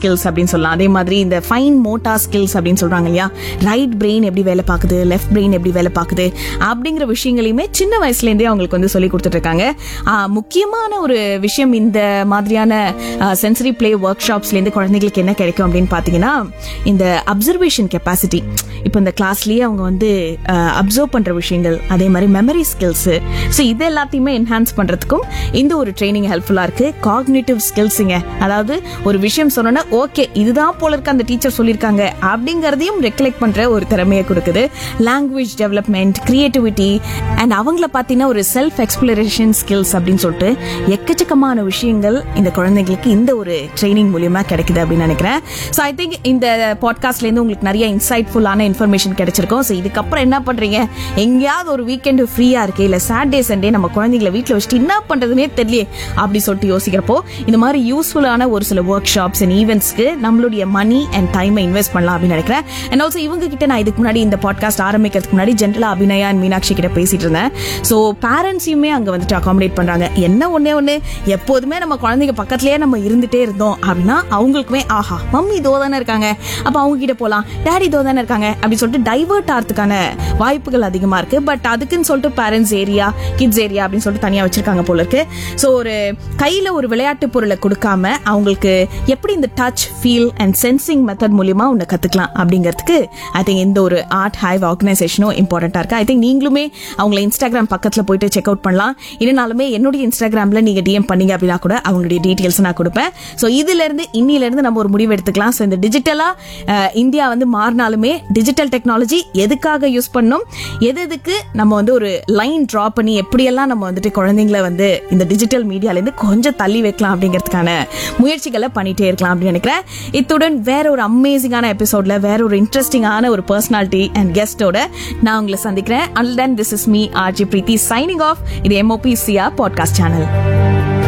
skills அப்படின்னு சொல்லலாம் அதே மாதிரி இந்த ஃபைன் மோட்டார் ஸ்கில்ஸ் அப்படின்னு சொல்றாங்க இல்லையா ரைட் பிரெயின் எப்படி வேலை பார்க்குது லெஃப்ட் பிரெயின் எப்படி வேலை பார்க்குது அப்படிங்கிற விஷயங்களையுமே சின்ன வயசுலேருந்தே அவங்களுக்கு வந்து சொல்லி கொடுத்துட்டு இருக்காங்க ஆஹ், முக்கியமான ஒரு விஷயம் இந்த மாதிரியான சென்சரி பிளே ஒர்க் ஷாப்ஸ்லேருந்து குழந்தைங்களுக்கு என்ன கிடைக்கும் அப்படின்னு பார்த்தீங்கன்னா இந்த அப்சர்வேஷன் கெப்பாசிட்டி இப்போ இந்த கிளாஸ்லயே அவங்க வந்து அப்சர்வ் பண்ற விஷயங்கள் அதே மாதிரி மெமரி ஸ்கில்ஸ் ஸோ இது எல்லாத்தையுமே என்ஹான்ஸ் பண்றதுக்கும் இந்த ஒரு ட்ரைனிங் ஹெல்ப்ஃபுல்லா இருக்கு காக்னிட்டிவ் ஸ்கில்ஸுங்க அதாவது ஒரு விஷயம் சொன்னோன்னா ஓகே இதுதான் போல இருக்கு அந்த டீச்சர் சொல்லியிருக்காங்க அப்படிங்கறதையும் ரெக்கலெக்ட் பண்ற ஒரு திறமையை கொடுக்குது லாங்குவேஜ் டெவலப்மெண்ட் கிரியேட்டிவிட்டி அண்ட் அவங்கள பார்த்தீங்கன்னா ஒரு செல்ஃப் எக்ஸ்பிளரேஷன் ஸ்கில்ஸ் அப்படின்னு சொல்லிட்டு எக்கச்சக்கமான விஷயங்கள் இந்த குழந்தைங்களுக்கு இந்த ஒரு ட்ரைனிங் மூலியமா கிடைக்குது அப்படின்னு நினைக்கிறேன் ஸோ ஐ திங்க் இந்த பாட்காஸ்ட்ல இருந்து உங்களுக்கு நிறைய இன்சைட்ஃபுல்லான இன்ஃபர்மேஷன் கிடைச்சிருக்கும் ஸோ இதுக்கப்புறம் என்ன பண்றீங்க எங்கேயாவது ஒரு வீக்கெண்ட் ஃப்ரீயா இருக்கு இல்ல சாட்டர்டே சண்டே நம்ம குழந்தைங்களை வீட்டில் வச்சுட்டு என்ன பண்றதுனே தெரியல அப்படி சொல்லிட்டு யோசிக்கிறப்போ இந்த மாதிரி யூஸ்ஃபுல்லான ஒரு சில ஒர்க் ஷாப்ஸ் அண்ட் ஈவெண்ட்ஸ்க்கு நம்மளுடைய மணி அண்ட் டைமை இன்வெஸ்ட் பண்ணலாம் அப்படின்னு நினைக்கிறேன் அண்ட் ஆல்சோ இவங்க கிட்ட நான் இதுக்கு முன்னாடி இந்த பாட்காஸ்ட் ஆரம்பிக்கிறதுக்கு முன்னாடி ஜென்ரலா அபிநயா அண்ட் மீனாட்சி கிட்ட பேசிட்டு இருந்தேன் ஸோ பேரண்ட்ஸையுமே அங்க வந்துட்டு அகாமடேட் பண்றாங்க என்ன ஒண்ணே ஒண்ணு எப்போதுமே நம்ம குழந்தைங்க பக்கத்துலயே நம்ம இருந்துட்டே இருந்தோம் அப்படின்னா அவங்களுக்குமே ஆஹா மம்மி இதோ தானே இருக்காங்க அப்ப அவங்க கிட்ட போலாம் டேடி இதோ தானே இருக்காங்க அப்படி சொல்லிட்டு டைவர்ட் ஆகிறதுக்கான வாய்ப்புகள் அதிகமா இருக்கு பட் அதுக்குன்னு சொல்லிட்டு பேரண்ட்ஸ் ஏரியா கிட்ஸ் ஏரியா அப்படின்னு சொல்லிட்டு தனியா வச்சிருக்காங்க போல இருக்கு ஸோ ஒரு கையில ஒரு விளையாட்டு பொருளை கொடுக்காம அவங்களுக்கு எப்படி இந்த touch feel and sensing method மூலியமா ஒன்று கத்துக்கலாம் அப்படிங்கிறதுக்கு ஐ திங்க் இந்த ஒரு ஆர்ட் ஹைவ் ஆர்கனைசேஷனும் இம்பார்ட்டண்டா இருக்கு ஐ திங்க் நீங்களுமே அவங்கள இன்ஸ்டாகிராம் பக்கத்துல போயிட்டு செக் அவுட் பண்ணலாம் இல்லைனாலுமே என்னுடைய இன்ஸ்டாகிராம்ல நீங்க டிஎம் பண்ணீங்க அப்படின்னா கூட அவங்களுடைய டீட்டெயில்ஸ் நான் கொடுப்பேன் ஸோ இதுல இருந்து இன்னில இருந்து நம்ம ஒரு முடிவு எடுத்துக்கலாம் ஸோ இந்த டிஜிட்டலா இந்தியா வந்து மாறினாலுமே டிஜிட்டல் டெக்னாலஜி எதுக்காக யூஸ் பண்ணும் எது எதுக்கு நம்ம வந்து ஒரு லைன் டிரா பண்ணி எப்படியெல்லாம் நம்ம வந்துட்டு குழந்தைங்களை வந்து இந்த டிஜிட்டல் மீடியால இருந்து கொஞ்சம் தள்ளி வைக்கலாம் அப்படிங்கிறதுக்கான முயற்சிகளை பண்ணிட்டே இருக்கலாம் அப்படின்னு நினைக்கிறேன் இத்துடன் வேற ஒரு அமேசிங்கான எபிசோட்ல வேற ஒரு இன்ட்ரெஸ்டிங்கான ஒரு பர்சனாலிட்டி அண்ட் கெஸ்டோட நான் உங்களை சந்திக்கிறேன் and then this is me RJ Preethi signing off இது எம்ஓபி சியா பாட்காஸ்ட் சேனல்